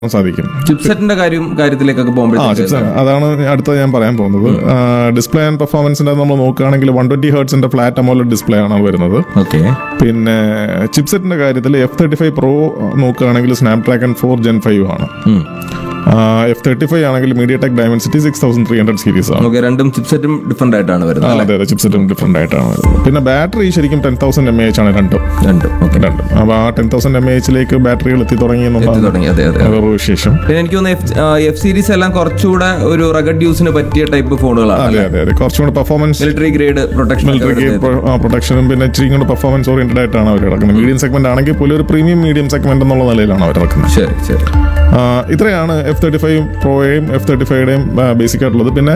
സാധിക്കും ചിപ്സെറ്റിന്റെ കാര്യം കാര്യത്തിലേക്കൊക്കെ ആ പോകുമ്പോഴത്തേക്ക് ചിപ്സ് അതാണ് അടുത്ത ഞാൻ പറയാൻ പോകുന്നത് ഡിസ്പ്ലേ ആൻഡ് പെർഫോമൻസിന്റെ നമ്മൾ നോക്കുകയാണെങ്കിൽ വൺ ട്വന്റി ഹേർട്സിന്റെ ഫ്ലാറ്റ് അമോല ഡിസ്പ്ലേ ആണ് വരുന്നത് ഓക്കെ പിന്നെ ചിപ്സെറ്റിന്റെ കാര്യത്തിൽ എഫ് തേർട്ടി ഫൈവ് പ്രോ നോക്കുകയാണെങ്കിൽ Snapdragon four gen five ആണ് എഫ് തേർട്ടി ഫൈവ് ആണെങ്കിൽ MediaTek Dimensity six thousand three hundred series ആണ് ഓക്കെ രണ്ടും ചിപ്സെറ്റും ഡിഫറെന്റ് ആയിട്ടാണ് ആ, വരുന്നത് അതെ അതെ ചിപ്സെറ്റും ഡിഫറെന്റ് ആയിട്ടാണ് വരുന്നത് പിന്നെ ബാറ്ററി ശരിക്കും ടെൻ തൗസൻഡ് എം എച്ച് ആണ് രണ്ടും രണ്ടും ഓക്കെ രണ്ടും അപ്പോൾ ആ ടെൻ തൗസൻഡ് എം എച്ചിലേക്ക് ബാറ്ററികൾ എത്തി തുടങ്ങി എന്നുള്ളതാണ് തുടങ്ങി അതെ അതെ വേറൊരു വിശേഷം പിന്നെ എനിക്ക് തോന്നുന്നു എഫ് സീരീസ് എല്ലാം കുറച്ചുകൂടെ ഒരു റഗഡ് യൂസിന് പറ്റിയ ടൈപ്പ് ഫോണുകളാണ് അതെ അതെ അതെ കുറച്ചും കൂടെ പെർഫോമൻസ് മിലിറ്ററി ഗ്രേഡ് പ്രൊട്ടക്ഷൻ മിലിറ്ററിക്ക് പ്രൊട്ടക്ഷനും പിന്നെ ഇച്ചിരി കൂടെ പെർഫോമൻസ് ഓറിയന്റഡ് ആയിട്ടാണ് അവർ കിടക്കുന്നത് മീഡിയം സെഗ്മെന്റ് ആണെങ്കിൽ പോലും ഒരു പ്രീമിയം മീഡിയം സെഗ്മെന്റ് എന്നുള്ള നിലയിലാണ് അവർ ഇറക്കുന്നത് ശരി ശരി ആ, ഇത്രയാണ് എഫ് തേർട്ടി ഫൈവ് പ്രോയുടെയും എഫ് തേർട്ടി ഫൈവുടെയും ബേസിക് ആയിട്ടുള്ളത് പിന്നെ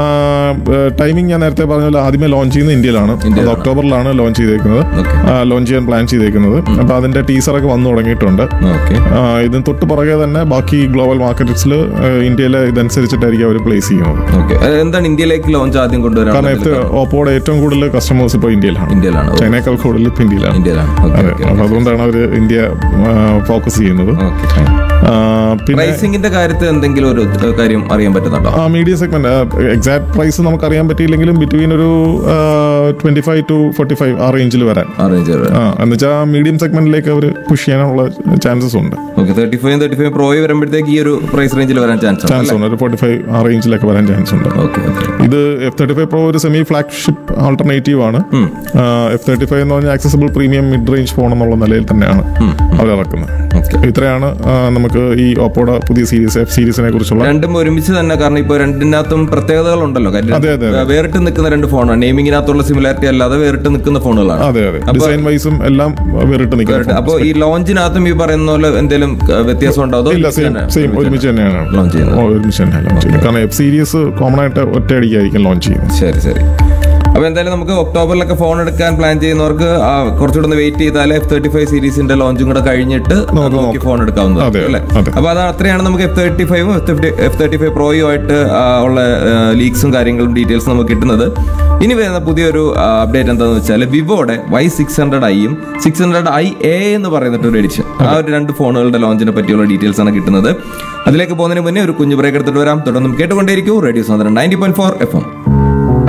ടൈമിംഗ് ഞാൻ നേരത്തെ പറഞ്ഞ പോലെ ആദ്യമേ ലോഞ്ച് ചെയ്യുന്നത് ഇന്ത്യയിലാണ് അത് ഒക്ടോബറിലാണ് ലോഞ്ച് ചെയ്തേക്കുന്നത് Okay. ലോഞ്ച് ചെയ്യാൻ പ്ലാൻ ചെയ്തേക്കുന്നത് അപ്പോൾ അതിന്റെ ടീസറൊക്കെ വന്നു തുടങ്ങിയിട്ടുണ്ട് ഓക്കെ ആ, ഇതിന് തൊട്ട് പുറകെ തന്നെ ബാക്കി ഗ്ലോബൽ മാർക്കറ്റ്സിൽ ഇന്ത്യയിലെ ഇതനുസരിച്ചിട്ടായിരിക്കും അവർ പ്ലേസ് ചെയ്യുന്നത് ഓക്കെ എന്താണ് ഇന്ത്യയിലേക്ക് ലോഞ്ച് ആദ്യം കൊണ്ടുവരാൻ കാരണം എഫ് ഓപ്പോയുടെ ഏറ്റവും കൂടുതൽ കസ്റ്റമേഴ്സ് ഇപ്പോൾ ഇന്ത്യയിലാണ് ഇന്ത്യയിലാണ് ചൈനയേക്കാൾ കൂടുതൽ ഇപ്പോൾ ഇന്ത്യയിലാണ് ഇന്ത്യയിലാണ് ഓക്കെ അതെ അപ്പൊ അതുകൊണ്ടാണ് അവർ ഇന്ത്യ ഫോക്കസ് ചെയ്യുന്നത് ഓക്കെ ആ, പിന്നെ പ്രൈസിംഗിന്റെ കാര്യത്തിൽ എന്തെങ്കിലും ഒരു ഏഹ്, കാര്യം അറിയാൻ പറ്റുന്നുണ്ടോ ആ മീഡിയം സെഗ്മെന്റ് എക്സാക്ട് പ്രൈസ് നമുക്ക് അറിയാൻ പറ്റിയില്ലെങ്കിലും ബിറ്റ്വീൻ ഒരു twenty five to forty five ആ റേഞ്ചിൽ വരാൻ അറേഞ്ച് ആ എന്നുവെച്ചാൽ മീഡിയം സെഗ്മെന്റിലേക്ക് അവർ പുഷ് ചെയ്യാനുള്ള ചാൻസസ് ഉണ്ട് okay thirty five thirty five പ്രോയി വരുമ്പോഴത്തേക്ക് ഈ ഒരു പ്രൈസ് റേഞ്ചിൽ വരാൻ ചാൻസ് ഉണ്ട് ചാൻസ് ഉണ്ട് ഒരു ഫോർട്ടി ഫൈവ് ആ റേഞ്ചിലൊക്കെ വരാൻ ചാൻസ് ഉണ്ട് ഓക്കെ ഓക്കെ ഇത് എഫ് തേർട്ടി ഫൈവ് പ്രോ ഒരു സെമി ഫ്ലാഗ്ഷിപ്പ് ആൾട്ടർനേറ്റീവ് ആണ് എഫ് തേർട്ടി ഫൈവ് എന്ന് പറഞ്ഞാൽ accessible premium mid range phone എന്നുള്ള നിലയിൽ തന്നെയാണ് അവർ ഇറക്കുന്നത് ഓക്കെ ഇത്രയാണ് ആ, നമുക്ക് ഈ ഓപ്പോയുടെ പുതിയ സീരീസ് എഫ് സീരീസിനെ കുറിച്ചുള്ള രണ്ടും ഒരുമിച്ച് തന്നെ കാരണം ഇപ്പൊ രണ്ടിനകത്തും പ്രത്യേകതകൾ ഉണ്ടല്ലോ കാര്യം അതെ, അതെ, ഏഹ്, വേറിട്ട് നിൽക്കുന്ന രണ്ട് ഫോണാണ് നെയിമിങ്ങിനകത്തുള്ള സിമിലാരിറ്റി അല്ലാതെ വേറിട്ട് നിൽക്കുന്ന ഫോണുകളാണ് അതെ അതെ ഡിസൈൻ വൈസും എല്ലാം വേറിട്ട് നിൽക്കുന്നത് അപ്പൊ ഈ ലോഞ്ചിനകത്തും ഈ പറയുന്ന പോലെ എന്തെങ്കിലും ഏഹ്, വ്യത്യാസം ഉണ്ടോ അതോ ഇല്ല സെയിം സെയിം ഒരുമിച്ച് തന്നെയാണ് ലോഞ്ച് ചെയ്യുന്നത് ഓ, ഒരുമിച്ച് തന്നെ ലോഞ്ച് ചെയ്യുന്നത് കാരണം എഫ് സീരീസ് കോമൺ ആയിട്ട് ഒറ്റയടിക്കായിരിക്കും ലോഞ്ച് ചെയ്യുന്നത് ശരി ശരി അപ്പൊ എന്തായാലും നമുക്ക് ഒക്ടോബറിലൊക്കെ ഫോൺ എടുക്കാൻ പ്ലാൻ ചെയ്യുന്നവർക്ക് ആ, കുറച്ചുകൂടെ ഒന്ന് വെയിറ്റ് ചെയ്താൽ എഫ് തേർട്ടി ഫൈവ് സീരീസിന്റെ ലോഞ്ചും കൂടെ കഴിഞ്ഞിട്ട് നോക്കി ഫോൺ എടുക്കാവുന്നത് അതെ, അല്ലേ അതെ. അപ്പൊ അത് അത്രയാണ് നമുക്ക് എഫ് തേർട്ടി ഫൈവും എഫ് തേർട്ടി ഫൈവ് പ്രോയും ആയിട്ട് ആ, ഉള്ള ലീക്സും കാര്യങ്ങളും ഡീറ്റെയിൽസും നമുക്ക് കിട്ടുന്നത് ഇനി വരുന്ന പുതിയൊരു അപ്ഡേറ്റ് എന്താണെന്ന് വെച്ചാൽ വിവോയുടെ വൈ സിക്സ് ഹൺഡ്രഡ് ഐയും സിക്സ് ഹൺഡ്രഡ് ഐ എ എന്ന് പറയുന്നിട്ട് ഒരു എഡിഷൻ ആ ഒരു രണ്ട് ഫോണുകളുടെ ലോഞ്ചിനെ പറ്റിയുള്ള ഡീറ്റെയിൽസ് ആണ് കിട്ടുന്നത് അതിലേക്ക് പോകുന്നതിന് മുന്നേ ഒരു കുഞ്ഞു ബ്രേക്ക് എടുത്തിട്ട് വരാം തുടർന്നും കേട്ടുകൊണ്ടേയിരിക്കും റേഡിയോ സാധനം ninety point four F M